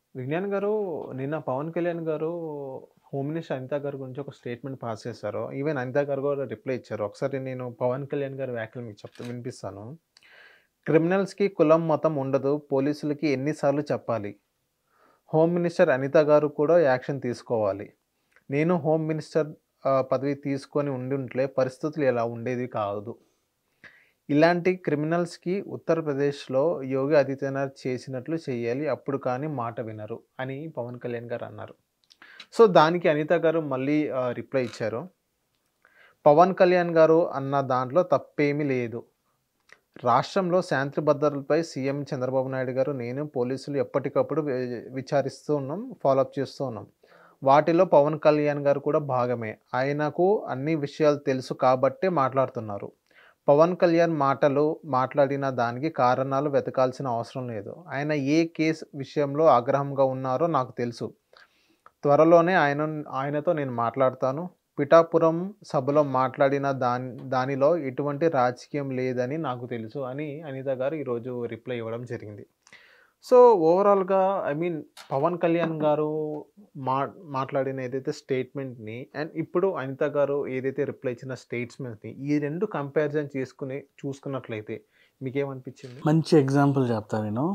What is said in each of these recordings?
విజ్ఞాన్ గారు నిన్న పవన్ కళ్యాణ్ గారు హోమ్ మినిస్టర్ అనిత గారి గురించి ఒక స్టేట్మెంట్ పాస్ చేశారు ఈవెన్ అనిత గారు కూడా రిప్లై ఇచ్చారు ఒకసారి నేను పవన్ కళ్యాణ్ గారి వ్యాఖ్యలు మీకు చెప్తా వినిపిస్తాను క్రిమినల్స్కి కులం మతం ఉండదు పోలీసులకి ఎన్నిసార్లు చెప్పాలి హోమ్ మినిస్టర్ అనిత గారు కూడా యాక్షన్ తీసుకోవాలి నేను హోమ్ మినిస్టర్ ఆ, పదవి తీసుకొని ఉండుంటే పరిస్థితులు ఎలా ఉండేది కాదు ఇలాంటి క్రిమినల్స్కి ఉత్తరప్రదేశ్లో యోగి ఆదిత్యనాథ్ చేసినట్లు చేయాలి అప్పుడు కానీ మాట వినరు అని పవన్ కళ్యాణ్ గారు అన్నారు సో దానికి అనిత గారు మళ్ళీ రిప్లై ఇచ్చారు పవన్ కళ్యాణ్ గారు అన్న దాంట్లో తప్పేమీ లేదు రాష్ట్రంలో శాంతి భద్రతలపై సీఎం చంద్రబాబు నాయుడు గారు నేను పోలీసులు ఎప్పటికప్పుడు వి- విచారిస్తూ ఉన్నాం ఫాలోఅప్ చేస్తూ ఉన్నాం వాటిలో పవన్ కళ్యాణ్ గారు కూడా భాగమే ఆయనకు అన్ని విషయాలు తెలుసు కాబట్టే మాట్లాడుతున్నారు పవన్ కళ్యాణ్ మాటలు మాట్లాడిన దానికి కారణాలు వెతకాల్సిన అవసరం లేదు ఆయన ఏ కేసు విషయంలో ఆగ్రహంగా ఉన్నారో నాకు తెలుసు త్వరలోనే ఆయన ఆయనతో నేను మాట్లాడతాను పిఠాపురం సభలో మాట్లాడిన దాని దానిలో ఎటువంటి రాజకీయం లేదని నాకు తెలుసు అని అనిత గారు ఈరోజు రిప్లై ఇవ్వడం జరిగింది సో ఓవరాల్గా ఐ మీన్ పవన్ కళ్యాణ్ గారు మా మాట్లాడిన ఏదైతే స్టేట్మెంట్ని అండ్ ఇప్పుడు అనిత గారు ఏదైతే రిప్లై ఇచ్చిన స్టేట్మెంట్ని ఈ రెండు కంపారిజన్ చేసుకుని చూసుకున్నట్లయితే మీకేమనిపించింది మంచి ఎగ్జాంపుల్ చెప్తా నేను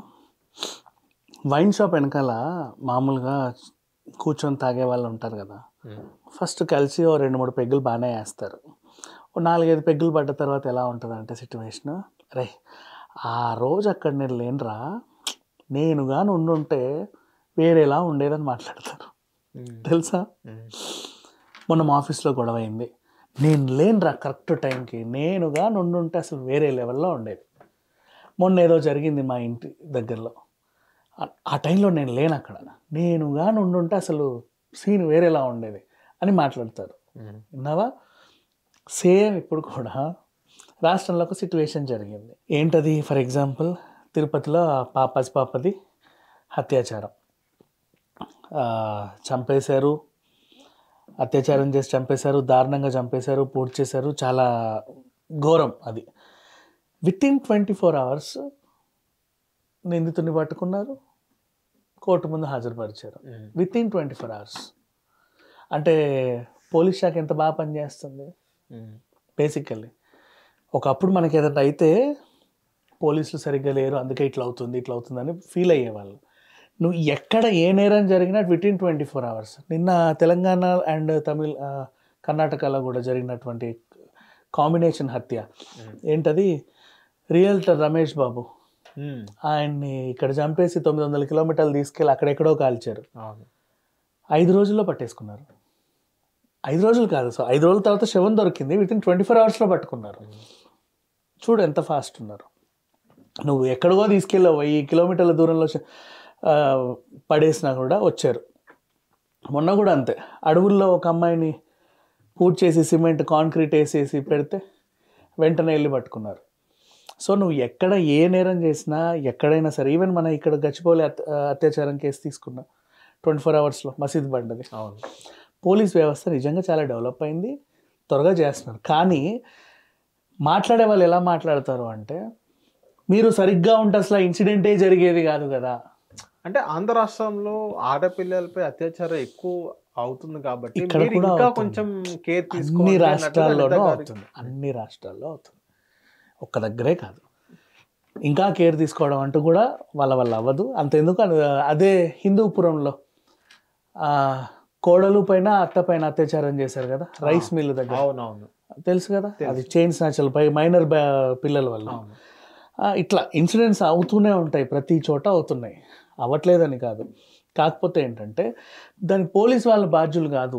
వైన్ షాప్ వెనకాల మామూలుగా కూర్చొని తాగే వాళ్ళు ఉంటారు కదా ఫస్ట్ కలిసి ఓ రెండు మూడు పెగ్గులు బాగానే వేస్తారు ఓ నాలుగైదు పెగ్గులు పడ్డ తర్వాత ఎలా ఉంటుంది అంటే సిచ్యువేషన్ రే ఆ రోజు అక్కడ నేను లేనురా నేనుగా ఉండుంటే వేరేలా ఉండేదని మాట్లాడతారు తెలుసా మొన్న మా ఆఫీస్లో గొడవ అయింది నేను లేనురా కరెక్ట్ టైంకి నేనుగా ఉండుంటే అసలు వేరే లెవెల్లో ఉండేది మొన్న ఏదో జరిగింది మా ఇంటి దగ్గరలో ఆ- ఆ టైంలో నేను లేను అక్కడ నేనుగా ఉండుంటే అసలు సీన్ వేరేలా ఉండేది అని మాట్లాడతారు విన్నావా సేమ్ ఇప్పుడు కూడా రాష్ట్రంలో ఒక సిచ్యువేషన్ జరిగింది ఏంటది ఫర్ ఎగ్జాంపుల్ తిరుపతిలో ఆ పా పసిపాపది అత్యాచారం ఆ, చంపేశారు అత్యాచారం చేసి చంపేశారు దారుణంగా చంపేశారు పూర్తి చేశారు చాలా ఘోరం అది within twenty four hours నిందితుడిని పట్టుకున్నారు కోర్టు ముందు హాజరుపరిచారు within twenty four hours అంటే పోలీస్ శాఖ ఎంత బాగా పనిచేస్తుంది బేసికల్లీ ఒకప్పుడు మనకి ఏదైనా అయితే పోలీసులు సరిగ్గా లేరు అందుకే ఇట్లా అవుతుంది ఇట్లా అవుతుందని ఫీల్ అయ్యేవాళ్ళు నువ్వు ఎక్కడ ఏ నేరం జరిగినా within twenty four hours నిన్న తెలంగాణ అండ్ తమిళ్ ఆ, కర్ణాటకలో కూడా జరిగినటువంటి కాంబినేషన్ హత్య ఏంటది రియల్టర్ రమేష్ బాబు ఆయన్ని ఇక్కడ చంపేసి తొమ్మిది వందల కిలోమీటర్లు తీసుకెళ్ళి అక్కడెక్కడో కాల్చారు అవును ఐదు రోజుల్లో పట్టేసుకున్నారు ఐదు రోజులు కాదు సో ఐదు రోజుల తర్వాత శవం దొరికింది విత్ ఇన్ ట్వంటీ ఫోర్ అవర్స్లో పట్టుకున్నారు చూడు ఎంత ఫాస్ట్ ఉన్నారు నువ్వు ఎక్కడికో తీసుకెళ్ళావు వెయ్యి కిలోమీటర్ల దూరంలో శ- ఆ, పడేసినా కూడా వచ్చారు మొన్న కూడా అంతే అడవుల్లో ఒక అమ్మాయిని పూర్తి చేసి సిమెంట్ కాంక్రీట్ వేసేసి పెడితే వెంటనే వెళ్ళి పట్టుకున్నారు సో నువ్వు ఎక్కడ ఏ నేరం చేసినా ఎక్కడైనా సరే ఈవెన్ మన ఇక్కడ గచ్చిపోలే అత్య- అత్యాచారం కేసు తీసుకున్నా ట్వంటీ ఫోర్ అవర్స్లో మసీద్ పడ్డది అవును పోలీస్ వ్యవస్థ నిజంగా చాలా డెవలప్ అయింది త్వరగా చేస్తున్నారు కానీ మాట్లాడే వాళ్ళు ఎలా మాట్లాడతారు అంటే మీరు సరిగ్గా ఉంటే అసలు ఇన్సిడెంటే జరిగేది కాదు కదా అంటే ఆంధ్ర రాష్ట్రంలో ఆడపిల్లలపై అత్యాచారం ఎక్కువ అవుతుంది కాబట్టి ఇక్కడ మీరు కూడా ఇంకా అవుతుంది. కొంచెం కేర్ అన్ని తీసుకోవాలి అన్నట్టుగా రాష్ట్రాల్లోనూ అనిత గారు- అవుతుంది అన్ని రాష్ట్రాల్లో అవుతుంది ఒక్క దగ్గరే కాదు ఇంకా కేర్ తీసుకోవడం అంటూ కూడా వాళ్ళ వల్ల అవ్వదు అంతెందుకు అని అదే హిందూపురంలో ఆ, కోడలు పైన అత్త పైన అత్యాచారం చేశారు కదా రైస్ మిల్ దగ్గర అవునవును తెలుసు కదా అది చైన్ స్నాచల్ పై మైనర్ పిల్లల వల్ల అవును ఆ, ఇట్లా ఇన్సిడెంట్స్ అవుతూనే ఉంటాయి ప్రతి చోట అవుతున్నాయి అవ్వట్లేదని కాదు కాకపోతే ఏంటంటే దాని పోలీస్ వాళ్ళ బాధ్యులు కాదు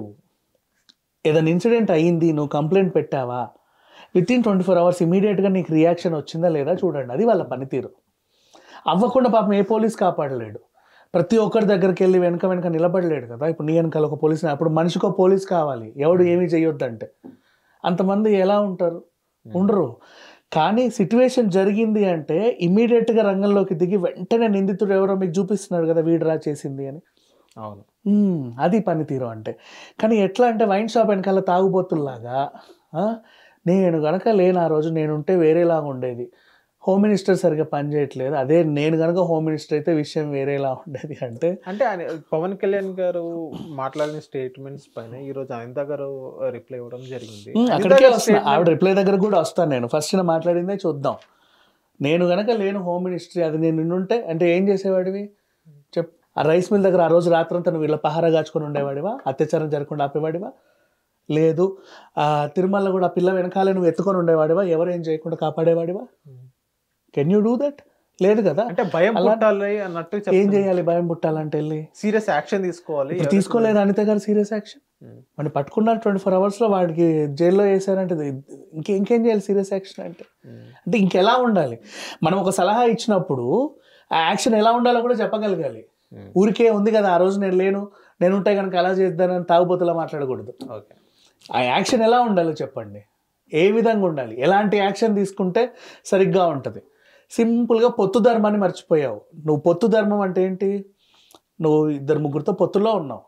ఏదైనా ఇన్సిడెంట్ అయ్యింది నువ్వు కంప్లైంట్ పెట్టావా within twenty four hours ఇమీడియట్గా నీకు రియాక్షన్ వచ్చిందా లేదా చూడండి అది వాళ్ళ పనితీరు అవ్వకుండా పాపం ఏ పోలీస్ కాపాడలేడు ప్రతి ఒక్కరి దగ్గరికి వెళ్ళి వెనక వెనక నిలబడలేడు కదా ఇప్పుడు నీ వెనకాల ఒక పోలీస్ అప్పుడు మనిషికి ఒక పోలీస్ కావాలి ఎవడు ఏమీ చేయొద్దంటే అంతమంది ఎలా ఉంటారు ఉండరు కానీ సిట్యువేషన్ జరిగింది అంటే ఇమీడియట్గా రంగంలోకి దిగి వెంటనే నిందితుడు ఎవరో మీకు చూపిస్తున్నాడు కదా వీడురా చేసింది అని అవును మ్మ్, అది పనితీరు అంటే కానీ ఎట్లా అంటే వైన్ షాప్ వెనకాల తాగుబోతుల్లాగా ఆ, నేను గనక లేను ఆ రోజు నేనుంటే వేరేలాగా ఉండేది హోమ్ మినిస్టర్ సరిగ్గా పనిచేయట్లేదు అదే నేను కనుక హోమ్ మినిస్టర్ అయితే విషయం వేరేలా ఉండేది అంటే అంటే ఆయన పవన్ కళ్యాణ్ గారు మాట్లాడిన స్టేట్మెంట్స్ పైన ఈ రోజు అనిత గారు రిప్లై ఇవ్వడం జరిగింది ఉమ్, అనిత అక్కడికే గారి వస్తున్నా statement- ఆవిడ రిప్లై దగ్గర కూడా వస్తాను నేను ఫస్ట్ నేను మాట్లాడిందే చూద్దాం నేను గనక లేను హోమ్ మినిస్ట్రీ అది నేను నిన్నుంటే అంటే ఏం చేసేవాడివి చెప్ ఆ రైస్ మిల్ దగ్గర ఆ రోజు రాత్రంతా నువ్వు వీళ్ళ పహారా కాచుకొని ఉండేవాడివా అత్యాచారం జరగకుండా ఆపేవాడివా లేదు ఆ తిరుమల కూడా ఆ పిల్ల వెనకాలే నువ్వు ఎత్తుకొని ఉండేవాడివా ఎవరు ఏం చేయకుండా కాపాడేవాడివా కెన్ యూ డూ దట్ లేదు కదా అంటే భయం అలా- పుట్టాలి అన్నట్టు ఏం చేయాలి భయం పుట్టాలంటే వెళ్ళి సీరియస్ యాక్షన్ తీసుకోవాలి ఇప్పుడు తీసుకోలేదు అనిత గారు సీరియస్ యాక్షన్ ఉమ్. వాడిని పట్టుకున్నారు ట్వంటీ ఫోర్ అవర్స్లో వాడికి జైల్లో వేసారంటే ఇది- ఇంకే ఇంకేం చేయాలి సీరియస్ యాక్షన్ అంటే ఉమ్. అంటే ఇంకెలా ఉండాలి మనం ఒక సలహా ఇచ్చినప్పుడు ఆ యాక్షన్ ఎలా ఉండాలో కూడా చెప్పగలగాలి ఉమ్. ఊరికే ఉంది కదా ఆ రోజు నేను లేను నేను ఉంటే కనుక అలా చేద్దానని తాగుబోతులా మాట్లాడకూడదు ఓకే ఆ యాక్షన్ ఎలా ఉండాలో చెప్పండి ఏ విధంగా ఉండాలి ఎలాంటి యాక్షన్ తీసుకుంటే సరిగ్గా ఉంటుంది సింపుల్గా పొత్తు ధర్మాన్ని మర్చిపోయావు నువ్వు పొత్తు ధర్మం అంటే ఏంటి నువ్వు ఇద్దరు ముగ్గురితో పొత్తులో ఉన్నావు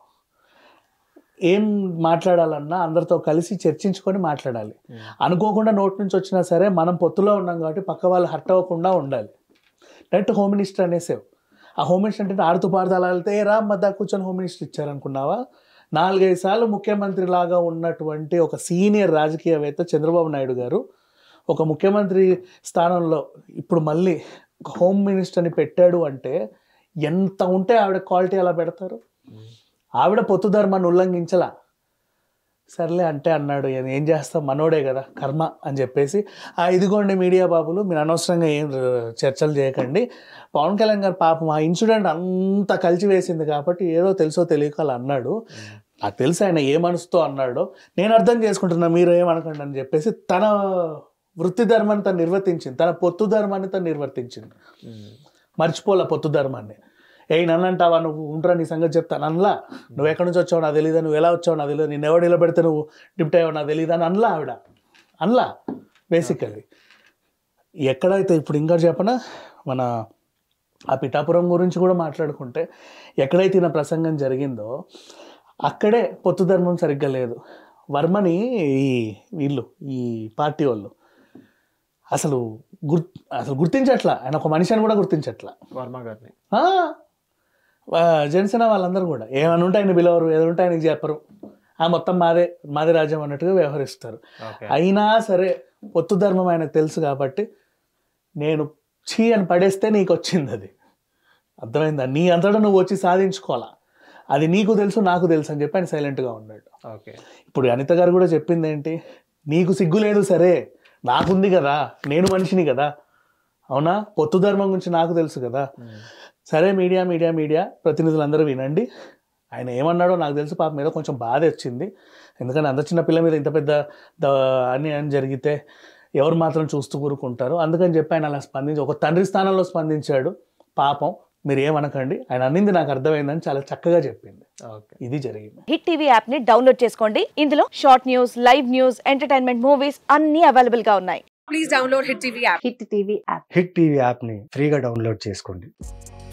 ఏం మాట్లాడాలన్నా అందరితో కలిసి చర్చించుకొని మాట్లాడాలి ఉమ్. అనుకోకుండా నోట్ నుంచి వచ్చినా సరే మనం పొత్తులో ఉన్నాం కాబట్టి పక్క వాళ్ళు హర్ట్ అవ్వకుండా ఉండాలి డైరెక్ట్ హోమ్ మినిస్టర్ అనేసావు ఆ హోమ్ మినిస్టర్ అంటే ఆడుతూ పాడుతూ అలా వెళ్తే "ఏ రా మధ్య కూర్చొని హోమ్ మినిస్టర్ ఇచ్చారనుకున్నావా నాలుగైదు సార్లు ముఖ్యమంత్రి లాగా ఉన్నటువంటి ఒక సీనియర్ రాజకీయవేత్త చంద్రబాబు నాయుడు గారు ఒక ముఖ్యమంత్రి స్థానంలో ఇప్పుడు మళ్ళీ ఒక హోమ్ మినిస్టర్ని పెట్టాడు అంటే ఎంత ఉంటే ఆవిడ క్వాలిటీ అలా పెడతారు ఉమ్. ఆవిడ పొత్తు ధర్మాన్ని ఉల్లంఘించలా సర్లే అంటే అన్నాడు "ఏం- ఏం చేస్తాం మనోడే కదా కర్మ అని చెప్పేసి ఆ ఇదిగోండి మీడియా బాబులు మీరు అనవసరంగా ఏం ర- చర్చలు చేయకండి పవన్ కళ్యాణ్ గారు పాపం ఆ ఇన్సిడెంట్ అంత కలిసి వేసింది కాబట్టి ఏదో తెలుసో తెలియక అలా అన్నాడు నాకు తెలుసు ఆయన ఏ మనసుతో అన్నాడో నేను అర్థం చేసుకుంటున్నా మీరు ఏమనకండి అని చెప్పేసి తన వృత్తి ధర్మాన్ని తను నిర్వర్తించింది తన పొత్తు ధర్మాన్ని తను నిర్వర్తించింది ఉమ్. మర్చిపోలే పొత్తు ధర్మాన్ని ఏ నన్ను అంటావా నువ్వు ఉండరా నీ సంగతి చెప్తాను అనలా నువ్వు ఎక్కడి నుంచి వచ్చావు నాకు తెలియదు నువ్వు ఎలా వచ్చావు నాకు తెలియదు నేను ఎవడు నిలబెడితే నువ్వు డిప్ట్ అయ్యావు నాకు తెలియదు అని అనలా ఆవిడ అనలా బేసికల్లీ ఎక్కడైతే ఇప్పుడు ఇంకా చెప్పనా మన ఆ పిఠాపురం గురించి కూడా మాట్లాడుకుంటే ఎక్కడైతే ఈయన ప్రసంగం జరిగిందో అక్కడే పొత్తు ధర్మం సరిగ్గా లేదు వర్మని ఈ వీళ్ళు ఈ పార్టీ వాళ్ళు అసలు గుర్ అసలు గుర్తించట్లా ఆయన ఒక మనిషి అని కూడా గుర్తించట్లా వర్మ గారిని ఆ, ఆ, జనసేన వాళ్ళందరూ కూడా ఏమైనా ఉంటే ఆయన పిలవరు ఏదో ఉంటే ఆయనకి చెప్పరు ఆ మొత్తం మాదే మాదే రాజ్యం అన్నట్టుగా వ్యవహరిస్తారు ఓకే అయినా సరే పొత్తు ధర్మం ఆయనకు తెలుసు కాబట్టి నేను చీ అని పడేస్తే నీకు వచ్చింది అది అర్థమైందా నీ అంతటా నువ్వు వచ్చి సాధించుకోవాలా అది నీకు తెలుసు నాకు తెలుసు అని చెప్పి ఆయన సైలెంట్గా ఉన్నాడు ఓకే ఇప్పుడు అనిత గారు కూడా చెప్పింది ఏంటి నీకు సిగ్గు లేదు సరే నాకుంది కదా నేను మనిషిని కదా అవునా పొత్తు ధర్మం గురించి నాకు తెలుసు కదా ఉమ్. సరే మీడియా మీడియా మీడియా ప్రతినిధులందరూ వినండి ఆయన ఏమన్నాడో నాకు తెలుసు పాప మీద కొంచెం బాధ వచ్చింది ఎందుకంటే అంత చిన్న పిల్ల మీద ఇంత పెద్ద ద- అన్యాయం జరిగితే ఎవరు మాత్రం చూస్తూ కూరుకుంటారు అందుకని చెప్పి ఆయన అలా స్పందించి ఒక తండ్రి స్థానంలో స్పందించాడు పాపం మీరు ఏమనకండి ఆయన అన్నింది నాకు అర్థమైందని చాలా చక్కగా చెప్పింది ఓకే ఇది జరిగింది హిట్ టీవీ యాప్ ని డౌన్లోడ్ చేసుకోండి ఇందులో short news live news entertainment movies అన్ని అవైలబుల్ గా ఉన్నాయి please download Hit TV app. Hit TV app Hit TV యాప్ని ఫ్రీగా డౌన్లోడ్ చేసుకోండి